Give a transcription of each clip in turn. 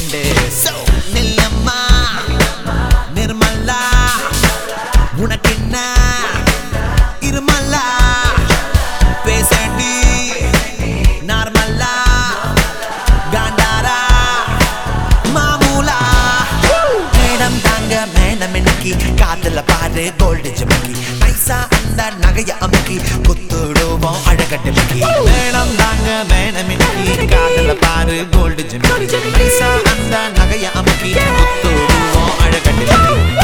friend so நில்லம்மா Nirmala உனக்கு என்ன இருமலா பேசண்டி நார்மலா காண்டாரா மாமூலா மேடம் தாங்க மேடம் இன்னைக்கு காத்துல பாரு கோல்டு ஜிமிக்கி நைசா அந்த நகைய அமுக்கி குத்துடுவோம் அழகட்டு மிக்கி மேடம் தாங்க மேடம் இன்னைக்கு காத்துல பாரு கோல்டு ஜிமிக்கி நைசா அந்த நகைய அமுக்கி குத்துடுவோம் அழகட்டு மிக்கி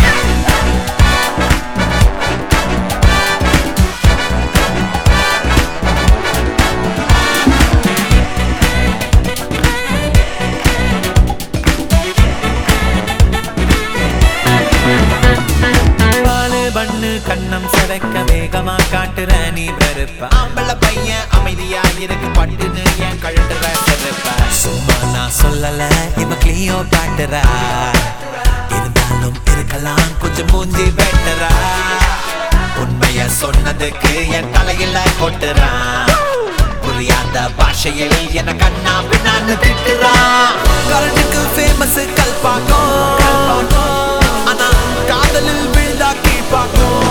பாலு பண்ணு கண்ணம் சிதைக்க வேகமா காட்டுற நீ வெறுப்ப ஆம்பள பையன் அமைதியா இருக்கு பட்டுன்னு என் கழுட்டுற செருப்ப சும்மா நான் சொல்லல இவ கிளியோ காட்டுறா இருந்தாலும் இருக்கலாம் கொஞ்சம் மூஞ்சி வெட்டுறா உண்மைய சொன்னதுக்கு என் தலையில கொட்டுறா புரியாத பாஷையில் என கண்ணா பின்னான்னு திட்டுறா கரண்டுக்கு ஃபேமஸ் கல்பாக்கம் ஆனா காதலில் விழுந்தா கீழ்பாக்கும்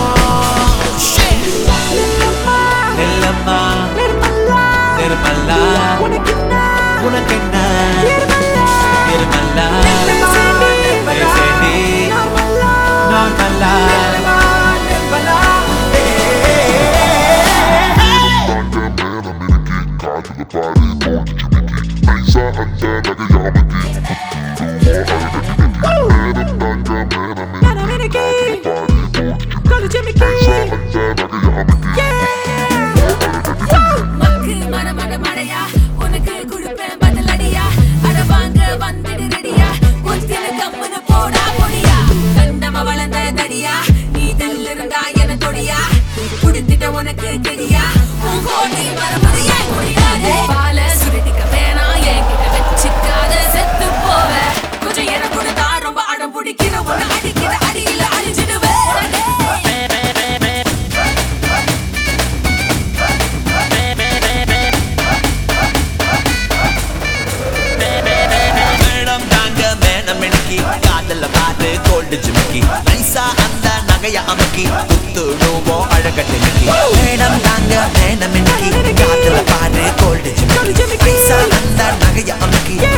நெல்லம்மா நிர்மல்லா உனக்கு என்ன நிர்மல்லா பேசேண்டி நார்மல்லா மக்கு மட மட மடையா உனக்கு குடுப்பேன் பதிலடியா அட வாங்க வந்துடு ரெடியா ஒத்தின கம்முனு போடா பொடியா கண்டம வளர்ந்த தடியா நீ இருந்தா என தொடியா குடுத்துட்ட உனக்கு கெடியா உன் கோடி மரபுடைய முடியாது பால சுருட்டிக்க வேணாம் என்கிட்ட வச்சுக்காத செத்து போவ கொஞ்சம் என கொடுத்தா ரொம்ப அடம் பிடிக்கிற உன்னை அடிக்கிற அடியில அழிஞ்சிடுவேன் மேடம் தாங்க மேடம் இன்னைக்கு காதல பாரு கோல்டு ஜிமிக்கி நைசா அந்த நகைய அமுக்கி குத்துடுவோம் அழகட்டு மிக்கி மேடம் தாங்க மேடம் இன்னைக்கு காதல பாரு கோல்டு ஜிமிக்கி நைசா அந்த நகைய அமுக்கி